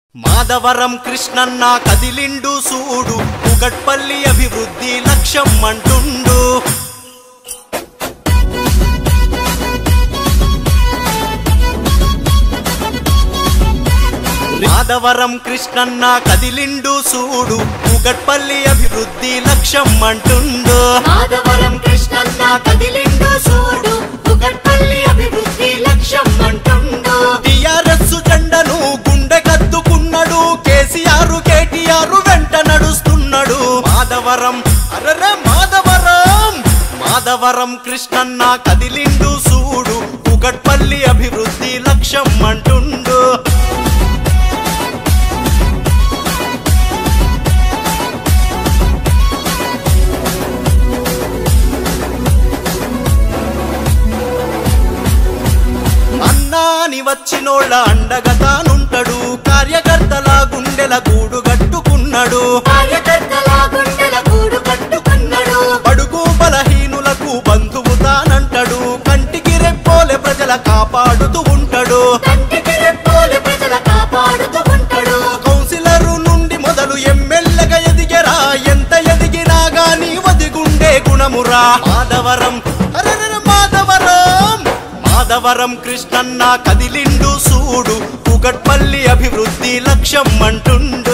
మాధవరం కృష్ణన్న కదిలిండు సూడు కుగట్పల్లి అభివృద్ధి లక్ష్యం అంటుండు మాధవరం కృష్ణన్న కదిలిండు సూడు కుగట్పల్లి అభివృద్ధి లక్ష్యం అంటుండు మాధవరం కృష్ణన్న కదిలిండు చూడు కుకట్పల్లి అభివృద్ధి లక్ష్యం అంటుండు టిఆర్ఎస్ జెండను గుండె కద్దుకున్నాడు కేసీఆర్ కేటీఆర్ వెంట నడుస్తున్నాడు మాధవరం అరరే మాధవరం మాధవరం కృష్ణన్న కదిలిండు సూడు కుగట్పల్లి అభివృద్ధి లక్ష్యం అంటుండు అన్నాని వచ్చినోళ్ళ అండగా తానుంటాడు కార్యకర్తల గుండెల గూడు కట్టుకున్నాడు కార్యకర్తల గుండెల గూడు కట్టుకున్నాడు అడుగు బలహీనులకు బంధువు తానంటాడు కంటికి రెప్పోలే ప్రజల కాపాడుతూ ఉంటాడు కంటికి రెప్పోలు ప్రజల కాపాడుతూ ఉంటాడు కౌన్సిలరు నుండి మొదలు ఎమ్మెల్యేగా ఎదిగరా ఎంత ఎదిగినా గాని వదిగుండే గుణమురా మాధవరం అరెరెరె మాధవరం మాధవరం కృష్ణన్న కదిలిండు సూడు కుగట్పల్లి అభివృద్ధి లక్ష్యం అంటుండు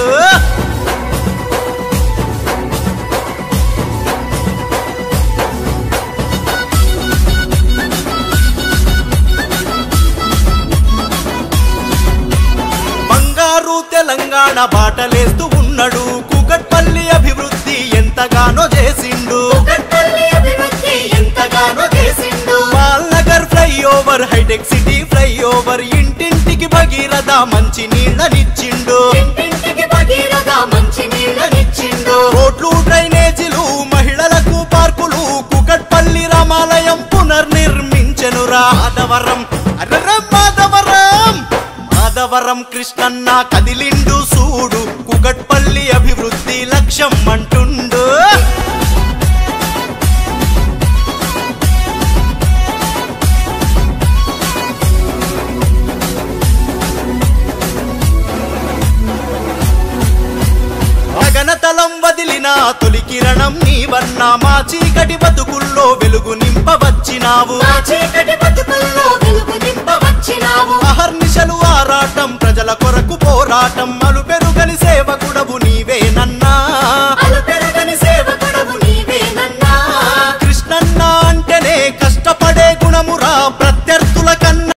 బంగారు తెలంగాణ బాటలేస్తూ ఉన్నాడు కుకట్పల్లి అభివృద్ధి ఎంతగానో చేసిండు కుకట్పల్లి అభివృద్ధి ఎంతగానో చేసిండు Palnagar flyover hitech city flyover ఇంటింటికి భగీరథ మంచి నీళ్ళనిచ్చిండు ఇంటింటికి భగీరథ మంచి నీళ్ళనిచ్చిండు రోడ్లు డ్రైనేజీలు మహిళలకు పార్కులు కుకట్పల్లి రామాలయం పునర్నిర్మించెనురా మాధవరం అర్రర్ర మాధవరం మాధవరం కృష్ణన్న కదిలిండు సూడు కుకట్పల్లి అభివృద్ధి లక్ష్యం అంటుండు గగనతలం వదిలిన తొలి కిరణం నీవన్న మా చీకటి బతుకుల్లో వెలుగు నింపవచ్చినావు మా చీకటి బతుకుల్లో వెలుగు నింపవచ్చినావు అహర్నిశలు ఆరాటం ప్రజల కొరకు పోరాటం